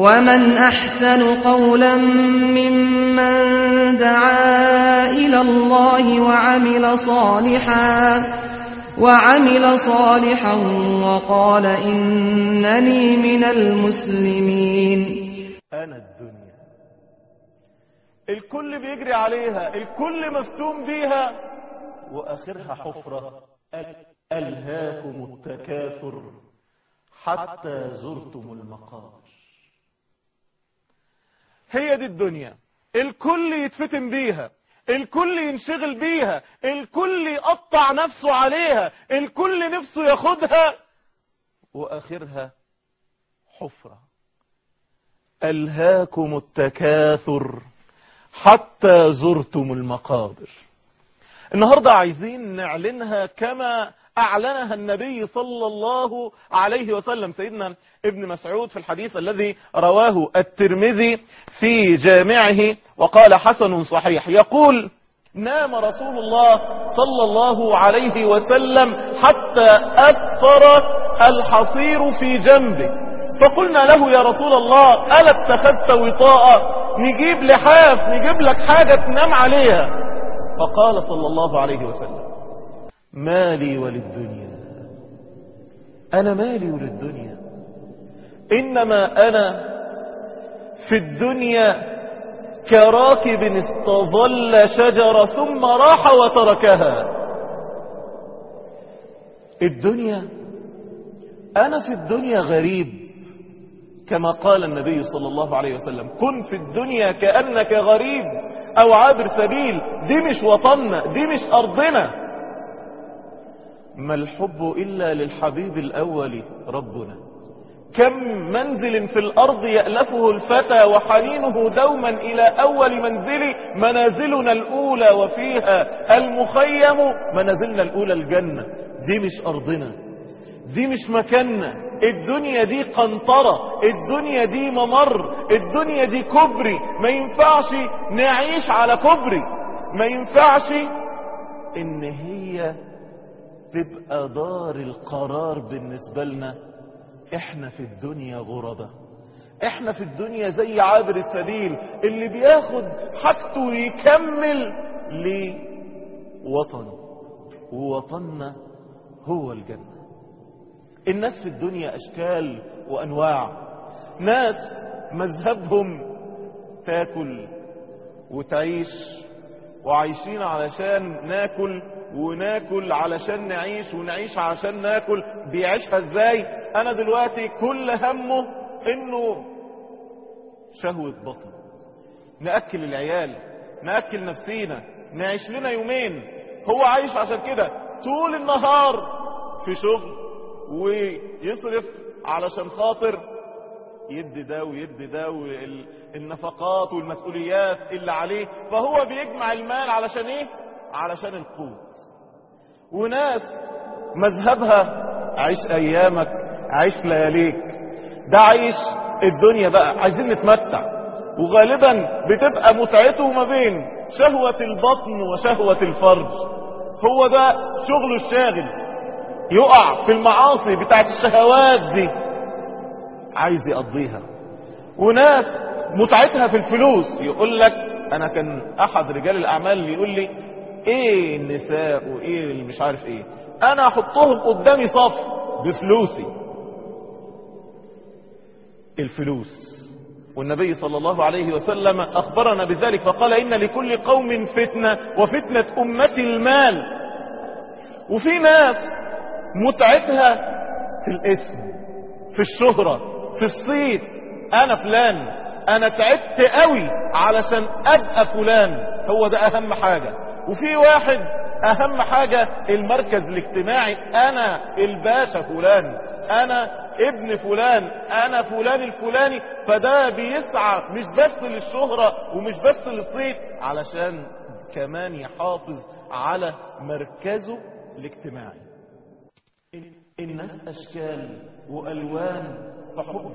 ومن أحسن قولا ممن دعا إلى الله وعمل صالحا وعمل صالحا وقال إنني من المسلمين أنا الدنيا الكل بيجري عليها الكل مفتون بيها وآخرها حفرة ألهاكم التكاثر حتى زرتم المقابر هي دي الدنيا الكل يتفتن بيها الكل ينشغل بيها الكل يقطع نفسه عليها الكل نفسه ياخدها واخرها حفرة ألهاكم التكاثر حتى زرتم المقابر النهاردة عايزين نعلنها كما أعلنها النبي صلى الله عليه وسلم سيدنا ابن مسعود في الحديث الذي رواه الترمذي في جامعه وقال حسن صحيح يقول نام رسول الله صلى الله عليه وسلم حتى أكثر الحصير في جنبه فقلنا له يا رسول الله ألا اتخذت وطاء نجيب لحاف نجيب لك حاجة تنام عليها فقال صلى الله عليه وسلم مالي وللدنيا أنا مالي وللدنيا إنما أنا في الدنيا كراكب استظل شجرة ثم راح وتركها الدنيا أنا في الدنيا غريب كما قال النبي صلى الله عليه وسلم كن في الدنيا كأنك غريب أو عابر سبيل دي مش وطننا دي مش أرضنا ما الحب إلا للحبيب الأول ربنا كم منزل في الأرض يألفه الفتى وحنينه دوما إلى أول منزل منازلنا الأولى وفيها المخيم منازلنا الأولى الجنة دي مش أرضنا دي مش مكاننا الدنيا دي قنطرة الدنيا دي ممر الدنيا دي كبري ما ينفعش نعيش على كبري ما ينفعش ان هي تبقى دار القرار بالنسبة لنا احنا في الدنيا غربة احنا في الدنيا زي عابر السبيل اللي بياخد حاجته ويكمل لوطن ووطننا هو الجنة الناس في الدنيا اشكال وانواع ناس مذهبهم تاكل وتعيش وعايشين علشان ناكل وناكل علشان نعيش ونعيش علشان ناكل بيعيشها ازاي انا دلوقتي كل همه انه شهوة بطن نأكل العيال نأكل نفسينا نعيش لنا يومين هو عايش عشان كده طول النهار في شغل ويصرف علشان خاطر يدي ده ويدي ده والنفقات والمسؤوليات اللي عليه فهو بيجمع المال علشان ايه علشان القوت وناس مذهبها عيش ايامك عيش لياليك ده عيش الدنيا بقى عايزين نتمتع وغالبا بتبقى متعته ما بين شهوة البطن وشهوة الفرج هو ده شغله الشاغل يقع في المعاصي بتاعت الشهوات دي عايز يقضيها وناس متعتها في الفلوس يقول لك انا كان احد رجال الاعمال اللي يقول لي ايه النساء وايه اللي مش عارف ايه انا احطهم قدامي صف بفلوسي الفلوس والنبي صلى الله عليه وسلم اخبرنا بذلك فقال ان لكل قوم فتنة وفتنة امتي المال وفي ناس متعتها في الاسم في الشهرة في الصيت انا فلان انا تعبت قوي علشان ابقى فلان هو ده اهم حاجة وفي واحد اهم حاجة المركز الاجتماعي انا الباشا فلان انا ابن فلان انا فلان الفلاني فده بيسعى مش بس للشهرة ومش بس للصيت علشان كمان يحافظ على مركزه الاجتماعي الناس اشكال والوان فحب